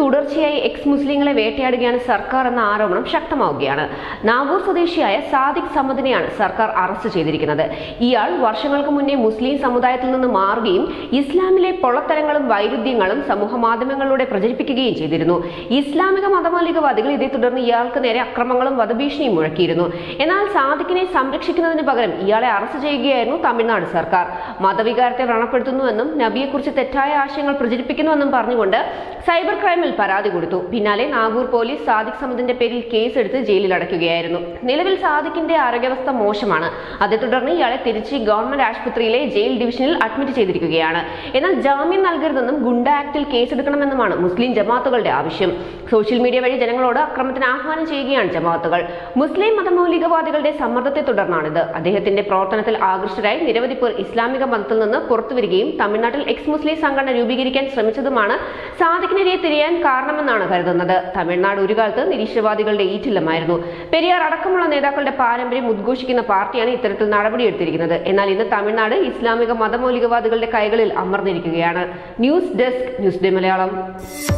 തുടർച്ചയായി എക്സ് മുസ്ലിങ്ങളെ വേട്ടയാടുകയാണ് സർക്കാർ എന്ന ആരോപണം ശക്തമാവുകയാണ് നാഗൂർ സ്വദേശിയായ സാദിഖ് സമദിനെയാണ് സർക്കാർ അറസ്റ്റ് ചെയ്തിരിക്കുന്നത് ഇയാൾ വർഷങ്ങൾക്ക് മുന്നേ മുസ്ലിം സമുദായത്തിൽ നിന്ന് മാറുകയും ഇസ്ലാമിലെ പൊള്ളത്തരങ്ങളും വൈരുദ്ധ്യങ്ങളും സമൂഹ മാധ്യമങ്ങളിലൂടെ പ്രചരിപ്പിക്കുകയും ചെയ്തിരുന്നു ഇസ്ലാമിക മതമൗലികവാദികൾ ഇതേ തുടർന്ന് ഇയാൾക്ക് നേരെ അക്രമങ്ങളും വധഭീഷണിയും മുഴക്കിയിരുന്നു എന്നാൽ സാദിഖിനെ സംരക്ഷിക്കുന്നതിന് പകരം ഇയാളെ അറസ്റ്റ് ചെയ്യുകയായിരുന്നു തമിഴ്നാട് സർക്കാർ മതവികാരത്തെ വ്രണപ്പെടുത്തുന്നുവെന്നും നബിയെക്കുറിച്ച് തെറ്റായ ആശയങ്ങൾ പ്രചരിപ്പിക്കുന്നുവെന്നും പറഞ്ഞുകൊണ്ട് സൈബർ ക്രൈമിൽ പരാതി കൊടുത്തു പിന്നാലെ നാഗൂർ പോലീസ് സാദിഖ് സമദിന്റെ പേരിൽ കേസെടുത്ത് ജയിലിൽ അടയ്ക്കുകയായിരുന്നു നിലവിൽ സാദിഖിന്റെ ആരോഗ്യാവസ്ഥ മോശമാണ് അതേ തുടർന്ന് ഇയാളെ തിരിച്ച് ഗവൺമെന്റ് ആശുപത്രിയിലെ ജയിൽ ഡിവിഷനിൽ അഡ്മിറ്റ് ചെയ്തിരിക്കുകയാണ് എന്നാൽ ജാമ്യം നൽകരുതെന്നും ഗുണ്ട ആക്ടിൽ കേസെടുക്കണമെന്നുമാണ് മുസ്ലിം ജമാഅത്തുകളുടെ ആവശ്യം സോഷ്യൽ മീഡിയ വഴി ജനങ്ങളോട് അക്രമത്തിന് ആഹ്വാനം ചെയ്യുകയാണ് ജമാഅത്തുകൾ മുസ്ലിം മതമൗലികവാദികളുടെ സമ്മർദ്ദത്തെ തുടർന്നാണിത് അദ്ദേഹത്തിന്റെ പ്രവർത്തനത്തിൽ ആകൃഷ്ടരായി നിരവധി പേർ ഇസ്ലാമിക മതത്തിൽ നിന്ന് പുറത്തുവരികയും തമിഴ്നാട്ടിൽ എക്സ് മുസ്ലിം സംഘടന രൂപീകരിക്കാൻ ശ്രമിച്ചതുമാണ് സാദിഖിനെതിരെ തിരിയാൻ കാരണമെന്നാണ് കരുതുന്നത് തമിഴ്നാട് ഒരു കാലത്ത് നിരീശ്വരവാദികളുടെ ഈറ്റില്ലമായിരുന്നു പെരിയാർ അടക്കമുള്ള നേതാക്കളുടെ പാരമ്പര്യം ഉദ്ഘോഷിക്കുന്ന പാർട്ടിയാണ് ഇത്തരത്തിൽ നടപടിയെടുത്തിരിക്കുന്നത് എന്നാൽ ഇന്ന് തമിഴ്നാട് ഇസ്ലാമിക മതമൗലികവാദികളുടെ കൈകളിൽ അമർന്നിരിക്കുകയാണ് news desk news day Malayalam